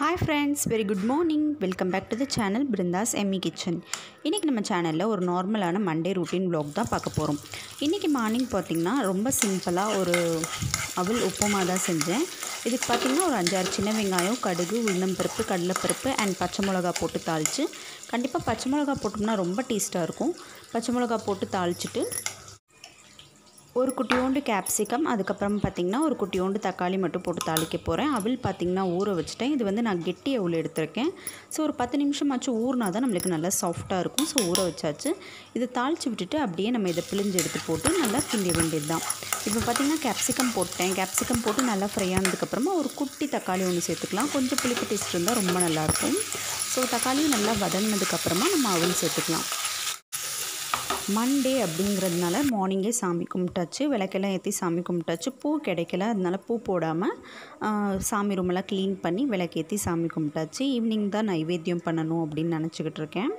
hi friends very good morning welcome back to the channel Brinda's Emmy kitchen இன்றைக்கி நம்ம சேனலில் ஒரு நார்மலான மண்டே ரூட்டீன் vlog தான் பார்க்க போகிறோம் இன்றைக்கி மார்னிங் பார்த்திங்கன்னா ரொம்ப சிம்பிளாக ஒரு அவல் உப்புமா தான் செஞ்சேன் இதுக்கு பார்த்திங்கன்னா ஒரு அஞ்சாறு சின்ன வெங்காயம் கடுகு உளுந்தம்பருப்பு கடலைப்பருப்பு அண்ட் பச்சை மிளகா போட்டு தாளித்து கண்டிப்பாக பச்சை மிளகா போட்டோம்னா ரொம்ப டேஸ்ட்டாக இருக்கும் பச்சை மிளகா போட்டு தாளிச்சிட்டு ஒரு குட்டியோண்டு கேப்சிகம் அதுக்கப்புறம் பார்த்திங்கன்னா ஒரு குட்டியோண்டு தக்காளி மட்டும் போட்டு தாளிக்க போகிறேன் அவல் பார்த்திங்கன்னா ஊற வச்சுட்டேன் இது வந்து நான் கெட்டி அவல் எடுத்திருக்கேன் ஸோ ஒரு பத்து நிமிஷமாச்சும் ஊறினா தான் நம்மளுக்கு நல்லா சாஃப்டாக இருக்கும் ஸோ ஊற வச்சாச்சு இதை தாளித்து விட்டுட்டு அப்படியே நம்ம இதை பிழிஞ்சு எடுத்து போட்டு நல்லா கிண்டிய வேண்டியது தான் இப்போ பார்த்திங்கன்னா கேப்சிகம் போட்டேன் கேப்சிகம் போட்டு நல்லா ஃப்ரை ஆனதுக்கப்புறமா ஒரு குட்டி தக்காளி ஒன்று சேர்த்துக்கலாம் கொஞ்சம் புளிப்பு டேஸ்ட் இருந்தால் ரொம்ப நல்லாயிருக்கும் ஸோ தக்காளியும் நல்லா வதங்கினதுக்கப்புறமா நம்ம அவல் சேர்த்துக்கலாம் மண்டே அப்படிங்கிறதுனால மார்னிங்கே சாமி கும்பிட்டாச்சு விளக்கெல்லாம் ஏற்றி சாமி கும்பிட்டாச்சு பூ கிடைக்கல அதனால பூ போடாமல் சாமி ரூமெல்லாம் க்ளீன் பண்ணி விளக்கேற்றி சாமி கும்பிட்டாச்சு ஈவினிங் தான் நைவேத்தியம் பண்ணணும் அப்படின்னு நினச்சிக்கிட்டு இருக்கேன்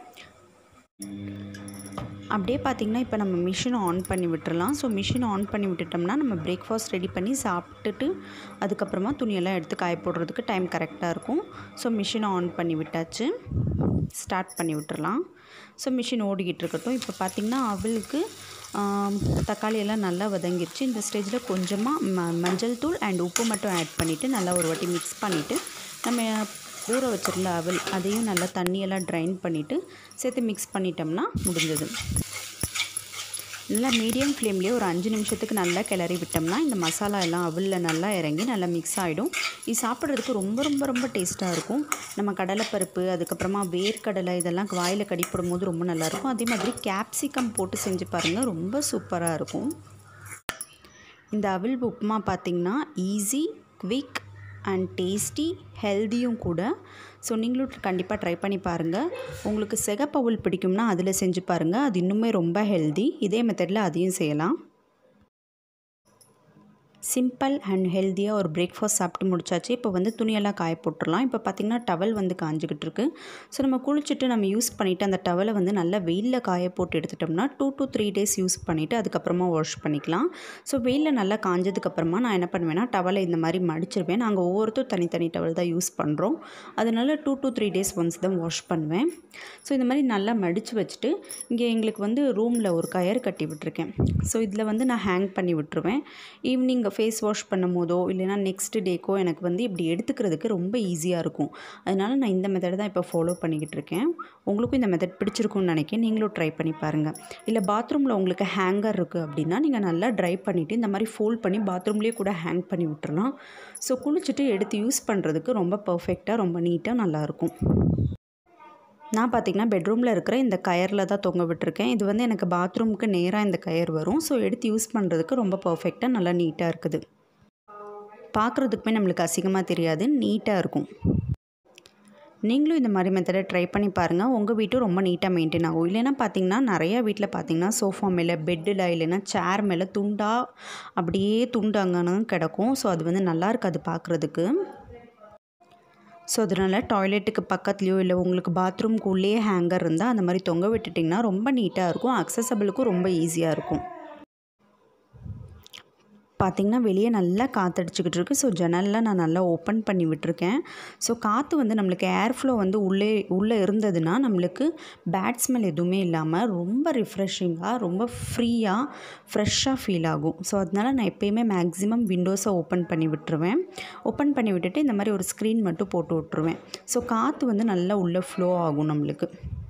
அப்படியே பார்த்திங்கன்னா இப்போ நம்ம மிஷினை ஆன் பண்ணி விட்டுறலாம் ஸோ மிஷினை ஆன் பண்ணி விட்டுட்டோம்னா நம்ம பிரேக்ஃபாஸ்ட் ரெடி பண்ணி சாப்பிட்டுட்டு அதுக்கப்புறமா துணியெல்லாம் எடுத்து காய போடுறதுக்கு டைம் கரெக்டாக இருக்கும் ஸோ மிஷினை ஆன் பண்ணி விட்டாச்சு ஸ்டார்ட் பண்ணி விட்டுறலாம் ஸோ மிஷின் ஓடிக்கிட்டு இருக்கட்டும் இப்போ பார்த்திங்கன்னா அவளுக்கு தக்காளி எல்லாம் நல்லா வதங்கிருச்சு இந்த ஸ்டேஜில் கொஞ்சமாக ம மஞ்சள் தூள் அண்ட் உப்பு மட்டும் ஆட் பண்ணிவிட்டு நல்லா ஒரு வாட்டி மிக்ஸ் பண்ணிவிட்டு நம்ம ஊற வச்சுருந்த அவல் அதையும் நல்லா தண்ணியெல்லாம் ட்ரைன் பண்ணிவிட்டு சேர்த்து மிக்ஸ் பண்ணிட்டோம்னா முடிஞ்சது நல்லா மீடியம் ஃப்ளேம்லேயே ஒரு அஞ்சு நிமிஷத்துக்கு நல்லா கிளறி விட்டோம்னா இந்த மசாலா எல்லாம் அவலில் நல்லா இறங்கி நல்லா மிக்ஸ் ஆகிடும் இது சாப்பிட்றதுக்கு ரொம்ப ரொம்ப ரொம்ப டேஸ்ட்டாக இருக்கும் நம்ம கடலைப்பருப்பு அதுக்கப்புறமா வேர்க்கடலை இதெல்லாம் வாயில் கடிப்படும் போது ரொம்ப நல்லாயிருக்கும் அதே மாதிரி கேப்சிகம் போட்டு செஞ்சு பாருங்கள் ரொம்ப சூப்பராக இருக்கும் இந்த அவல் உப்புமா பார்த்திங்கன்னா ஈஸி குவிக் அண்ட் டேஸ்டி ஹெல்த்தியும் கூட ஸோ நீங்களும் கண்டிப்பாக ட்ரை பண்ணி பாருங்கள் உங்களுக்கு செகப்பவுல் பிடிக்கும்னா அதில் செஞ்சு பாருங்கள் அது இன்னுமே ரொம்ப ஹெல்தி இதே மெத்தடில் அதையும் செய்யலாம் சிம்பிள் அண்ட் ஹெல்த்தியாக ஒரு பிரேக்ஃபாஸ்ட் சாப்பிட்டு முடிச்சாச்சு இப்போ வந்து துணியெல்லாம் காய போட்டுடலாம் இப்போ பார்த்திங்கன்னா டவல் வந்து காஞ்சிக்கிட்டு இருக்கு ஸோ நம்ம குளிச்சுட்டு நம்ம யூஸ் பண்ணிவிட்டு அந்த டவலை வந்து நல்லா வெயிலில் காய போட்டு எடுத்துட்டோம்னா two to three days use பண்ணிவிட்டு அதுக்கப்புறமா வாஷ் பண்ணிக்கலாம் ஸோ வெயிலில் நல்லா காஞ்சதுக்கப்புறமா நான் என்ன பண்ணுவேன்னா டவலை இந்த மாதிரி மடிச்சிருவேன் நாங்கள் ஒவ்வொருத்தரும் தனித்தனி டவல் தான் யூஸ் பண்ணுறோம் அதனால் two to three days once தான் வாஷ் பண்ணுவேன் ஸோ இந்த மாதிரி நல்லா மடித்து வச்சுட்டு இங்கே எங்களுக்கு வந்து ரூமில் ஒரு கயர் கட்டி விட்டுருக்கேன் ஸோ இதில் வந்து நான் ஹேங் பண்ணி விட்டுருவேன் ஈவினிங் ஃபேஸ் வாஷ் பண்ணும் போதோ இல்லைனா நெக்ஸ்ட் டேக்கோ எனக்கு வந்து இப்படி எடுத்துக்கிறதுக்கு ரொம்ப ஈஸியாக இருக்கும் அதனால் நான் இந்த மெத்தட் தான் இப்போ ஃபாலோ பண்ணிக்கிட்டு இருக்கேன் உங்களுக்கும் இந்த மெத்தட் பிடிச்சிருக்கும்னு நினைக்கிறேன் நீங்களும் ட்ரை பண்ணி பாருங்கள் இல்லை பாத்ரூமில் உங்களுக்கு ஹேங்கர் இருக்குது அப்படின்னா நீங்கள் நல்லா ட்ரை பண்ணிவிட்டு இந்த மாதிரி ஃபோல்ட் பண்ணி பாத்ரூம்லேயே கூட ஹேங் பண்ணி விட்டுறலாம் ஸோ குளிச்சுட்டு எடுத்து யூஸ் பண்ணுறதுக்கு ரொம்ப பர்ஃபெக்டாக ரொம்ப நீட்டாக நல்லாயிருக்கும் நான் பார்த்திங்கன்னா பெட்ரூமில் இருக்கிற இந்த கயரில் தான் தொங்க விட்டுருக்கேன் இது வந்து எனக்கு பாத்ரூமுக்கு நேராக இந்த கயர் வரும் ஸோ எடுத்து யூஸ் பண்ணுறதுக்கு ரொம்ப பர்ஃபெக்டாக நல்லா நீட்டாக இருக்குது பார்க்குறதுக்குமே நம்மளுக்கு அசிங்கமாக தெரியாது நீட்டாக இருக்கும் நீங்களும் இந்த மாதிரி மெத்தடை ட்ரை பண்ணி பாருங்கள் உங்கள் வீட்டும் ரொம்ப நீட்டாக மெயின்டைன் ஆகும் இல்லைன்னா பார்த்தீங்கன்னா நிறையா வீட்டில் பார்த்தீங்கன்னா சோஃபா மேலே பெட்டில் இல்லைன்னா சேர் மேலே துண்டாக அப்படியே துண்டு அங்கன்னு கிடக்கும் ஸோ அது வந்து நல்லா இருக்காது பார்க்குறதுக்கு ஸோ அதனால் டாய்லெட்டுக்கு பக்கத்துலேயோ இல்லை உங்களுக்கு பாத்ரூம்க்கு உள்ளே ஹேங்கர் இருந்தால் அந்த மாதிரி தொங்க விட்டுட்டிங்கன்னா ரொம்ப நீட்டாக இருக்கும் அக்சசபிளுக்கும் ரொம்ப ஈஸியாக இருக்கும் பார்த்திங்கன்னா வெளியே நல்லா காற்றடிச்சிக்கிட்டு இருக்குது ஸோ ஜன்னல்லாம் நான் நல்லா ஓப்பன் பண்ணி விட்டுருக்கேன் ஸோ காற்று வந்து நம்மளுக்கு ஏர் ஃப்ளோ வந்து உள்ளே உள்ளே இருந்ததுன்னா நம்மளுக்கு பேட் ஸ்மெல் எதுவுமே இல்லாமல் ரொம்ப ரிஃப்ரெஷிங்காக ரொம்ப ஃப்ரீயாக ஃப்ரெஷ்ஷாக ஃபீல் ஆகும் ஸோ அதனால் நான் எப்போயுமே மேக்ஸிமம் விண்டோஸை ஓப்பன் பண்ணி விட்டுருவேன் ஓப்பன் பண்ணி விட்டுட்டு இந்த மாதிரி ஒரு ஸ்க்ரீன் மட்டும் போட்டு விட்ருவேன் ஸோ காற்று வந்து நல்லா உள்ளே ஃப்ளோ ஆகும் நம்மளுக்கு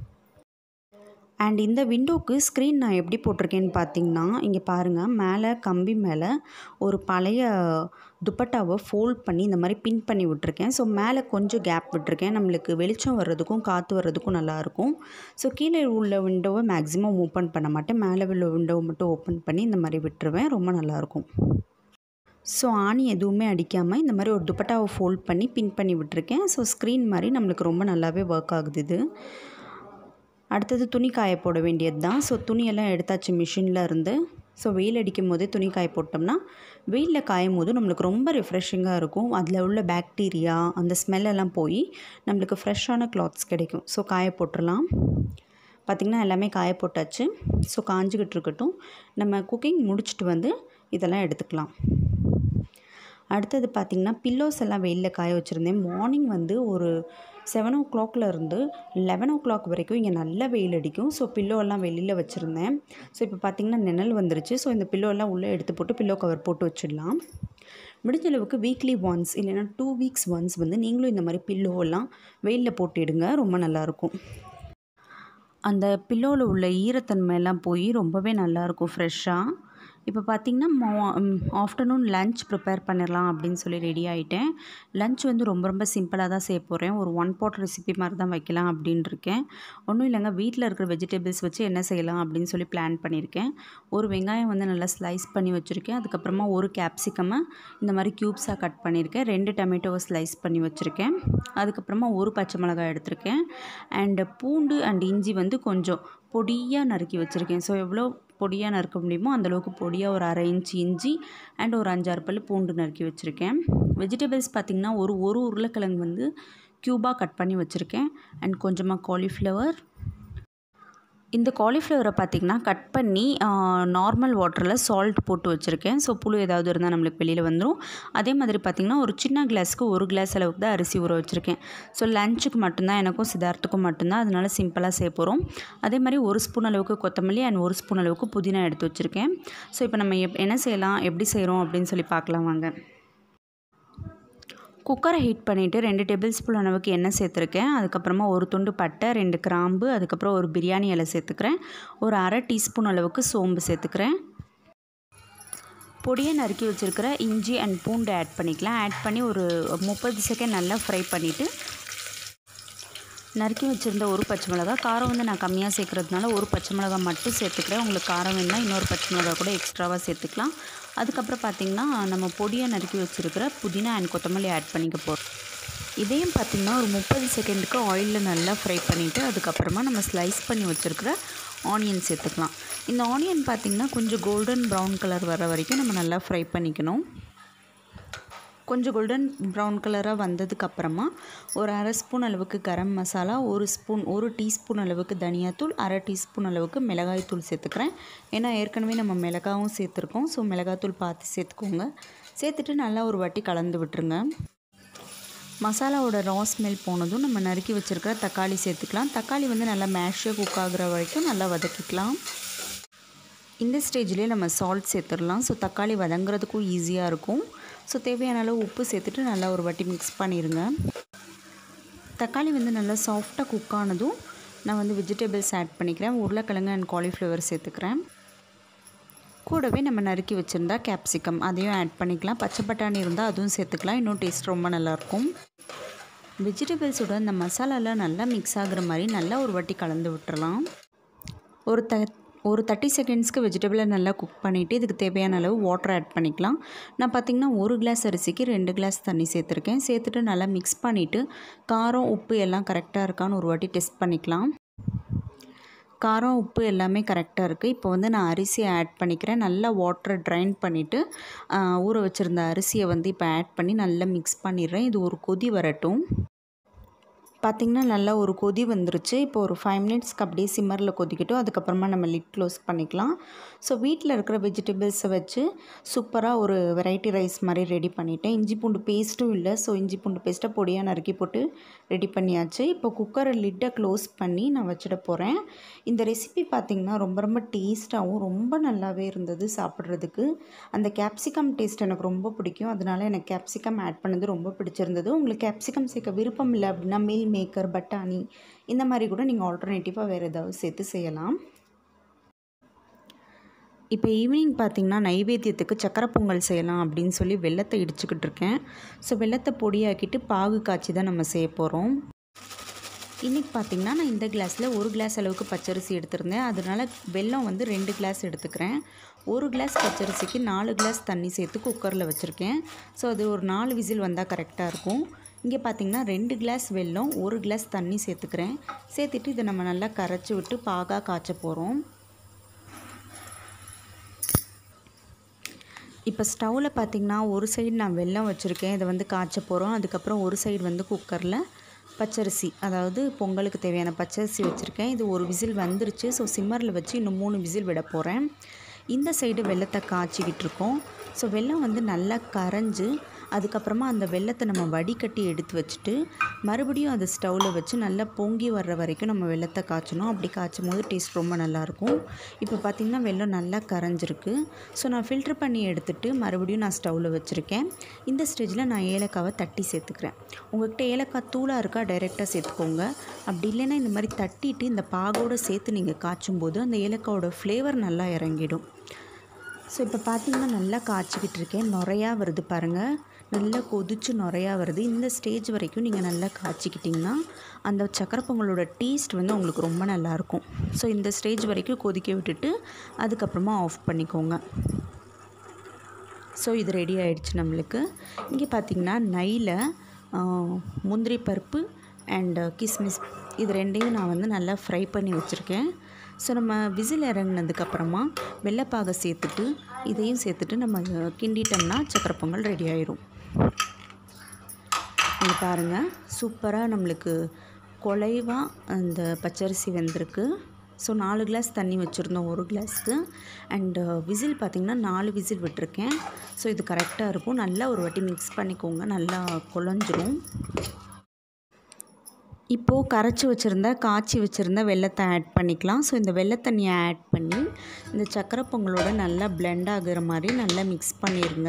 அண்ட் இந்த விண்டோக்கு ஸ்க்ரீன் நான் எப்படி போட்டிருக்கேன்னு பார்த்தீங்கன்னா இங்கே பாருங்கள் மேலே கம்பி மேலே ஒரு பழைய துப்பட்டாவை ஃபோல்ட் பண்ணி இந்த மாதிரி பின் பண்ணி விட்டுருக்கேன் ஸோ மேலே கொஞ்சம் கேப் விட்டுருக்கேன் நம்மளுக்கு வெளிச்சம் வர்றதுக்கும் காற்று வர்றதுக்கும் நல்லாயிருக்கும் ஸோ கீழே உள்ள விண்டோவை மேக்ஸிமம் ஓப்பன் பண்ண மாட்டேன் மேலே உள்ள விண்டோவை மட்டும் ஓப்பன் பண்ணி இந்த மாதிரி விட்டுருவேன் ரொம்ப நல்லாயிருக்கும் ஸோ ஆணி எதுவுமே அடிக்காமல் இந்த மாதிரி ஒரு துப்பட்டாவை ஃபோல்ட் பண்ணி பின் பண்ணி விட்டுருக்கேன் ஸோ ஸ்க்ரீன் மாதிரி நம்மளுக்கு ரொம்ப நல்லாவே ஒர்க் ஆகுது இது அடுத்தது துணி காய போட வேண்டியது தான் ஸோ துணியெல்லாம் எடுத்தாச்சு மிஷினில் இருந்து ஸோ வெயில் அடிக்கும் போதே துணி காய போட்டோம்னா வெயிலில் காயும் போது நம்மளுக்கு ரொம்ப ரிஃப்ரெஷிங்காக இருக்கும் அதில் உள்ள பாக்டீரியா அந்த ஸ்மெல்லெல்லாம் போய் நம்மளுக்கு ஃப்ரெஷ்ஷான கிளாத்ஸ் கிடைக்கும் ஸோ காய போட்டுடலாம் பார்த்திங்கன்னா எல்லாமே காய போட்டாச்சு ஸோ காஞ்சிக்கிட்டு இருக்கட்டும் நம்ம குக்கிங் முடிச்சுட்டு வந்து இதெல்லாம் எடுத்துக்கலாம் அடுத்தது பார்த்திங்கன்னா பில்லோஸ் எல்லாம் வெயிலில் காய வச்சுருந்தேன் மார்னிங் வந்து ஒரு செவன் ஓ கிளாக்ல இருந்து லெவன் ஓ கிளாக் வரைக்கும் இங்கே நல்ல வெயில் அடிக்கும் ஸோ பில்லோ எல்லாம் வெளியில் வச்சுருந்தேன் ஸோ இப்போ பார்த்திங்கன்னா நிழல் வந்துருச்சு ஸோ இந்த பில்லோ எல்லாம் உள்ளே எடுத்து போட்டு பில்லோ கவர் போட்டு வச்சிடலாம் முடிஞ்ச அளவுக்கு வீக்லி ஒன்ஸ் இல்லைன்னா டூ வீக்ஸ் ஒன்ஸ் வந்து நீங்களும் இந்த மாதிரி பில்லோவெல்லாம் வெயிலில் போட்டிடுங்க ரொம்ப நல்லாயிருக்கும் அந்த பில்லோவில் உள்ள ஈரத்தன்மை எல்லாம் போய் ரொம்பவே நல்லாயிருக்கும் ஃப்ரெஷ்ஷாக இப்போ பார்த்திங்கன்னா மோ ஆஃப்டர்நூன் லன்ச் ப்ரிப்பேர் பண்ணிடலாம் அப்படின்னு சொல்லி ரெடி ஆகிட்டேன் லன்ச் வந்து ரொம்ப ரொம்ப சிம்பிளாக தான் செய்ய போகிறேன் ஒரு ஒன் பாட் ரெசிபி மாதிரி தான் வைக்கலாம் அப்படின்னு இருக்கேன் ஒன்றும் இல்லைங்க வீட்டில் இருக்கிற வெஜிடபிள்ஸ் வச்சு என்ன செய்யலாம் அப்படின்னு சொல்லி பிளான் பண்ணியிருக்கேன் ஒரு வெங்காயம் வந்து நல்லா ஸ்லைஸ் பண்ணி வச்சுருக்கேன் அதுக்கப்புறமா ஒரு கேப்சிகமை இந்த மாதிரி க்யூப்ஸாக கட் பண்ணியிருக்கேன் ரெண்டு டொமேட்டோவை ஸ்லைஸ் பண்ணி வச்சுருக்கேன் அதுக்கப்புறமா ஒரு பச்சை மிளகாய் எடுத்திருக்கேன் அண்டு பூண்டு அண்ட் இஞ்சி வந்து கொஞ்சம் பொடியாக நறுக்கி வச்சுருக்கேன் ஸோ எவ்வளோ பொடியாக நறுக்க முடியுமோ அந்தளவுக்கு பொடியாக ஒரு அரை இன்ச் இஞ்சி அண்ட் ஒரு அஞ்சாறு பல் பூண்டு நறுக்கி வச்சுருக்கேன் வெஜிடபிள்ஸ் பார்த்திங்கன்னா ஒரு ஒரு உருளைக்கிழங்கு வந்து க்யூபாக கட் பண்ணி வச்சுருக்கேன் அண்ட் கொஞ்சமாக காலிஃப்ளவர் இந்த காலிஃப்ளவரை பார்த்திங்கன்னா கட் பண்ணி நார்மல் வாட்டரில் சால்ட் போட்டு வச்சுருக்கேன் ஸோ புழு ஏதாவது இருந்தால் நம்மளுக்கு வெளியில் வந்துடும் அதே மாதிரி பார்த்திங்கன்னா ஒரு சின்ன கிளாஸ்க்கு ஒரு கிளாஸ் அளவுக்கு தான் அரிசி ஊற வச்சுருக்கேன் ஸோ லஞ்சுக்கு மட்டும்தான் எனக்கும் சித்தார்த்துக்கும் மட்டும்தான் அதனால சிம்பிளாக செய்ய போகிறோம் அதே மாதிரி ஒரு ஸ்பூன் அளவுக்கு கொத்தமல்லி அண்ட் ஒரு ஸ்பூன் அளவுக்கு புதினா எடுத்து வச்சுருக்கேன் ஸோ இப்போ நம்ம எப் என்ன செய்யலாம் எப்படி செய்கிறோம் அப்படின்னு சொல்லி பார்க்கலாம் வாங்க குக்கரை ஹீட் பண்ணிவிட்டு ரெண்டு டேபிள் ஸ்பூன் அளவுக்கு எண்ணெய் சேர்த்துருக்கேன் அதுக்கப்புறமா ஒரு துண்டு பட்டை ரெண்டு கிராம்பு அதுக்கப்புறம் ஒரு பிரியாணி இலை சேர்த்துக்கிறேன் ஒரு அரை டீஸ்பூன் அளவுக்கு சோம்பு சேர்த்துக்கிறேன் பொடியை நறுக்கி வச்சுருக்கிற இஞ்சி அண்ட் பூண்டு ஆட் பண்ணிக்கலாம் ஆட் பண்ணி ஒரு முப்பது செகண்ட் நல்லா ஃப்ரை பண்ணிவிட்டு நறுக்கி வச்சுருந்த ஒரு பச்சை மிளகா காரம் வந்து நான் கம்மியாக சேர்க்குறதுனால ஒரு பச்சை மிளகா மட்டும் சேர்த்துக்கிறேன் உங்களுக்கு காரம் வேணுன்னா இன்னொரு பச்சை மிளகா கூட எக்ஸ்ட்ராவாக சேர்த்துக்கலாம் அதுக்கப்புறம் பார்த்திங்கன்னா நம்ம பொடியாக நறுக்கி வச்சுருக்கிற புதினா அண்ட் கொத்தமல்லி ஆட் பண்ணிக்க போகிறோம் இதையும் பார்த்திங்கன்னா ஒரு முப்பது செகண்டுக்கு ஆயிலில் நல்லா ஃப்ரை பண்ணிவிட்டு அதுக்கப்புறமா நம்ம ஸ்லைஸ் பண்ணி வச்சுருக்கிற ஆனியன் சேர்த்துக்கலாம் இந்த ஆனியன் பார்த்திங்கன்னா கொஞ்சம் கோல்டன் ப்ரௌன் கலர் வர வரைக்கும் நம்ம நல்லா ஃப்ரை பண்ணிக்கணும் கொஞ்சம் கோல்டன் ப்ரௌன் கலராக வந்ததுக்கப்புறமா ஒரு அரை ஸ்பூன் அளவுக்கு கரம் மசாலா ஒரு ஸ்பூன் ஒரு டீஸ்பூன் அளவுக்கு தனியாத்தூள் அரை டீஸ்பூன் அளவுக்கு மிளகாய் தூள் சேர்த்துக்கிறேன் ஏன்னா ஏற்கனவே நம்ம மிளகாவும் சேர்த்துருக்கோம் ஸோ மிளகாத்தூள் பார்த்து சேர்த்துக்கோங்க சேர்த்துட்டு நல்லா ஒரு வாட்டி கலந்து விட்டுருங்க மசாலாவோட ரா ஸ்மெல் போனதும் நம்ம நறுக்கி வச்சுருக்கிற தக்காளி சேர்த்துக்கலாம் தக்காளி வந்து நல்லா மேஷாக குக் ஆகுற வரைக்கும் நல்லா வதக்கிக்கலாம் இந்த ஸ்டேஜ்லேயே நம்ம சால்ட் சேர்த்துடலாம் ஸோ தக்காளி வதங்குறதுக்கும் ஈஸியாக இருக்கும் ஸோ தேவையான அளவு உப்பு சேர்த்துட்டு நல்லா ஒரு வாட்டி மிக்ஸ் பண்ணிடுங்க தக்காளி வந்து நல்லா சாஃப்டாக குக் ஆனதும் நான் வந்து வெஜிடபிள்ஸ் ஆட் பண்ணிக்கிறேன் உருளைக்கிழங்கு அண்ட் காலிஃப்ளவர் சேர்த்துக்கிறேன் கூடவே நம்ம நறுக்கி வச்சுருந்தா கேப்சிகம் அதையும் ஆட் பண்ணிக்கலாம் பச்சை பட்டாணி இருந்தால் அதுவும் சேர்த்துக்கலாம் இன்னும் டேஸ்ட் ரொம்ப நல்லாயிருக்கும் வெஜிடபிள்ஸோட இந்த மசாலாலாம் நல்லா மிக்ஸ் ஆகுற மாதிரி நல்லா ஒரு வாட்டி கலந்து விட்டுறலாம் ஒரு த ஒரு தேர்ட்டி செகண்ட்ஸ்க்கு வெஜிடபிளை நல்லா குக் பண்ணிவிட்டு இதுக்கு தேவையான அளவு வாட்டர் ஆட் பண்ணிக்கலாம் நான் பார்த்திங்கன்னா ஒரு கிளாஸ் அரிசிக்கு ரெண்டு கிளாஸ் தண்ணி சேர்த்துருக்கேன் சேர்த்துட்டு நல்லா மிக்ஸ் பண்ணிவிட்டு காரம் உப்பு எல்லாம் கரெக்டாக இருக்கான்னு ஒரு வாட்டி டெஸ்ட் பண்ணிக்கலாம் காரம் உப்பு எல்லாமே கரெக்டாக இருக்குது இப்போ வந்து நான் அரிசியை ஆட் பண்ணிக்கிறேன் நல்லா வாட்டரை ட்ரைன் பண்ணிவிட்டு ஊற வச்சுருந்த அரிசியை வந்து இப்போ ஆட் பண்ணி நல்லா மிக்ஸ் பண்ணிடுறேன் இது ஒரு கொதி வரட்டும் பார்த்திங்கன்னா நல்லா ஒரு கொதி வந்துருச்சு இப்போ ஒரு ஃபைவ் மினிட்ஸ்க்கு அப்படியே சிம்மரில் கொதிக்கட்டும் அதுக்கப்புறமா நம்ம லிட் க்ளோஸ் பண்ணிக்கலாம் ஸோ வீட்டில் இருக்கிற வெஜிடபிள்ஸை வச்சு சூப்பராக ஒரு வெரைட்டி ரைஸ் மாதிரி ரெடி பண்ணிட்டேன் இஞ்சி பூண்டு பேஸ்ட்டும் இல்லை ஸோ இஞ்சி பூண்டு பேஸ்ட்டை பொடியாக நறுக்கி போட்டு ரெடி பண்ணியாச்சு இப்போ குக்கரை லிட்டை க்ளோஸ் பண்ணி நான் வச்சிட போகிறேன் இந்த ரெசிபி பார்த்திங்கன்னா ரொம்ப ரொம்ப டேஸ்ட்டாகவும் ரொம்ப நல்லாவே இருந்தது சாப்பிட்றதுக்கு அந்த கேப்சிகம் டேஸ்ட் எனக்கு ரொம்ப பிடிக்கும் அதனால எனக்கு கேப்சிகம் ஆட் பண்ணது ரொம்ப பிடிச்சிருந்தது உங்களுக்கு கேப்சிகம் சேர்க்க விருப்பம் இல்லை அப்படின்னா மீல் மேக்கர் பட்டாணி இந்த மாதிரி கூட நீங்கள் ஆல்டர்னேட்டிவாக வேறு ஏதாவது சேர்த்து செய்யலாம் இப்போ ஈவினிங் பார்த்திங்கன்னா நைவேத்தியத்துக்கு சக்கரை பொங்கல் செய்யலாம் அப்படின்னு சொல்லி வெள்ளத்தை இடிச்சுக்கிட்டு இருக்கேன் ஸோ வெள்ளத்தை பொடியாக்கிட்டு பாகு காய்ச்சி தான் நம்ம செய்ய போகிறோம் இன்றைக்கி பார்த்திங்கன்னா நான் இந்த கிளாஸில் ஒரு கிளாஸ் அளவுக்கு பச்சரிசி எடுத்திருந்தேன் அதனால் வெல்லம் வந்து ரெண்டு கிளாஸ் எடுத்துக்கிறேன் ஒரு கிளாஸ் பச்சரிசிக்கு நாலு கிளாஸ் தண்ணி சேர்த்து குக்கரில் வச்சுருக்கேன் ஸோ அது ஒரு நாலு விசில் வந்தால் கரெக்டாக இருக்கும் இங்கே பார்த்திங்கன்னா ரெண்டு கிளாஸ் வெல்லம் ஒரு கிளாஸ் தண்ணி சேர்த்துக்கிறேன் சேர்த்துட்டு இதை நம்ம நல்லா கரைச்சி விட்டு பாகாக காய்ச்ச போகிறோம் இப்போ ஸ்டவ்வில் பார்த்திங்கன்னா ஒரு சைடு நான் வெல்லம் வச்சுருக்கேன் இதை வந்து காய்ச்ச போகிறோம் அதுக்கப்புறம் ஒரு சைடு வந்து குக்கரில் பச்சரிசி அதாவது பொங்கலுக்கு தேவையான பச்சரிசி வச்சுருக்கேன் இது ஒரு விசில் வந்துருச்சு ஸோ சிம்மரில் வச்சு இன்னும் மூணு விசில் விட போகிறேன் இந்த சைடு வெள்ளத்தை காய்ச்சிக்கிட்டு இருக்கோம் ஸோ வெல்லம் வந்து நல்லா கரைஞ்சி அதுக்கப்புறமா அந்த வெள்ளத்தை நம்ம வடிகட்டி எடுத்து வச்சுட்டு மறுபடியும் அதை ஸ்டவ்வில் வச்சு நல்லா பொங்கி வர்ற வரைக்கும் நம்ம வெள்ளத்தை காய்ச்சணும் அப்படி காய்ச்சும் போது டேஸ்ட் ரொம்ப நல்லாயிருக்கும் இப்போ பார்த்திங்கன்னா வெள்ளம் நல்லா கரைஞ்சிருக்கு ஸோ நான் ஃபில்ட்ரு பண்ணி எடுத்துகிட்டு மறுபடியும் நான் ஸ்டவ்வில் வச்சுருக்கேன் இந்த ஸ்டேஜில் நான் ஏலக்காவை தட்டி சேர்த்துக்கிறேன் உங்கள்கிட்ட ஏலக்காய் தூளாக இருக்கா டைரெக்டாக சேர்த்துக்கோங்க அப்படி இல்லைன்னா இந்த மாதிரி தட்டிட்டு இந்த பாகோடு சேர்த்து நீங்கள் காய்ச்சும் போது அந்த ஏலக்காவோட ஃப்ளேவர் நல்லா இறங்கிடும் ஸோ இப்போ பார்த்தீங்கன்னா நல்லா காய்ச்சிக்கிட்டு இருக்கேன் நுறையா வருது பாருங்கள் நல்லா கொதிச்சு நுறையா வருது இந்த ஸ்டேஜ் வரைக்கும் நீங்கள் நல்லா காய்ச்சிக்கிட்டிங்கன்னா அந்த சக்கரை பொங்கலோட டேஸ்ட் வந்து உங்களுக்கு ரொம்ப நல்லாயிருக்கும் ஸோ இந்த ஸ்டேஜ் வரைக்கும் கொதிக்க விட்டுட்டு அதுக்கப்புறமா ஆஃப் பண்ணிக்கோங்க ஸோ இது ரெடி ஆயிடுச்சு நம்மளுக்கு இங்கே பார்த்திங்கன்னா நெய்யில் முந்திரி பருப்பு அண்ட் கிஸ்மிஸ் இது ரெண்டையும் நான் வந்து நல்லா ஃப்ரை பண்ணி வச்சுருக்கேன் ஸோ நம்ம விசில் இறங்கினதுக்கப்புறமா வெள்ளைப்பாகை சேர்த்துட்டு இதையும் சேர்த்துட்டு நம்ம கிண்டிட்டோம்னா சக்கரை பொங்கல் ரெடி ஆயிரும் இங்கே பாருங்கள் சூப்பராக நம்மளுக்கு குலைவாக அந்த பச்சரிசி வெந்திருக்கு ஸோ நாலு கிளாஸ் தண்ணி வச்சுருந்தோம் ஒரு கிளாஸ்க்கு அண்டு விசில் பார்த்திங்கன்னா நாலு விசில் விட்டுருக்கேன் ஸோ இது கரெக்டாக இருக்கும் நல்லா ஒரு வாட்டி மிக்ஸ் பண்ணிக்கோங்க நல்லா குழஞ்சிரும் இப்போது கரைச்சி வச்சுருந்த காய்ச்சி வச்சுருந்த வெள்ளத்தை ஆட் பண்ணிக்கலாம் ஸோ இந்த வெள்ளத்தண்ணியை ஆட் பண்ணி இந்த சக்கரை பொங்கலோட நல்லா பிளெண்ட் ஆகுற மாதிரி நல்லா மிக்ஸ் பண்ணிடுங்க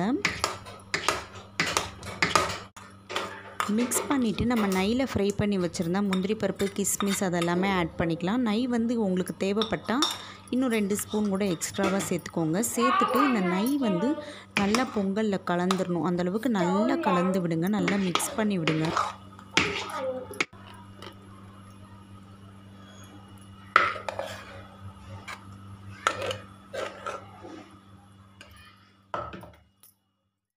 மிக்ஸ் பண்ணிவிட்டு நம்ம நெய்யில் ஃப்ரை பண்ணி வச்சுருந்தா முந்திரி பருப்பு கிஸ்மிஸ் அதெல்லாமே ஆட் பண்ணிக்கலாம் நெய் வந்து உங்களுக்கு தேவைப்பட்டால் இன்னும் ரெண்டு ஸ்பூன் கூட எக்ஸ்ட்ராவாக சேர்த்துக்கோங்க சேர்த்துட்டு இந்த நெய் வந்து நல்லா பொங்கலில் கலந்துடணும் அந்தளவுக்கு நல்லா கலந்து விடுங்க நல்லா மிக்ஸ் பண்ணி விடுங்க